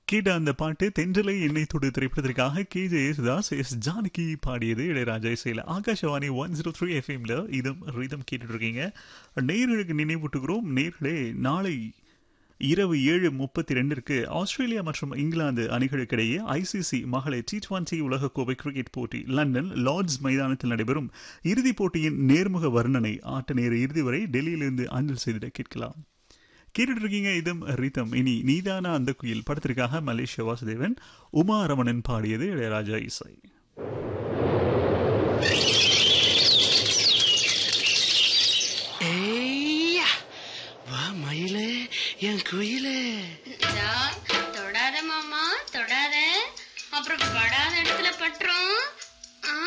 கேட்ட அந்த பாட்டு தென்றலை எண்ணெய் தொடு திரைப்படத்திற்காக K J Yesudas S Janaki பாடியது இளையராஜா இசையில் ஆகாஷவாணி ஒன் ஜீரோ த்ரீ எஃப்எம்ல இதம் ரிதம் கேட்டுட்டு இருக்கீங்க நேர்களுக்கு நினைவூட்டுகிறோம் நேர்களே நாளை இரவு ஏழு முப்பத்தி ரெண்டிற்கு ஆஸ்திரேலியா மற்றும் இங்கிலாந்து அணிகளுக்கிடையே ஐசிசி மகளிர் டி டுவெண்டி உலகக்கோப்பை கிரிக்கெட் போட்டி லண்டன் லார்ட்ஸ் மைதானத்தில் நடைபெறும் இறுதிப் போட்டியின் நேர்முக வர்ணனை ஆட்ட நேர இறுதி வரை டெல்லியிலிருந்து அஞ்சல் செய்திட கேட்கலாம் கேட்டுட்டு இருக்கீங்க இதம் ரிதம் இனி நீதானா அந்த குயில் படத்திற்காக மலேசிய வாசுதேவன் உமா ரமணன் பாடியது இளையராஜா இசை ஏய்யா வா மயிலே என் குயிலே இதா, தொடாத மாமா தொடாத அப்புறம் படாத இடத்துல பட்டுரும்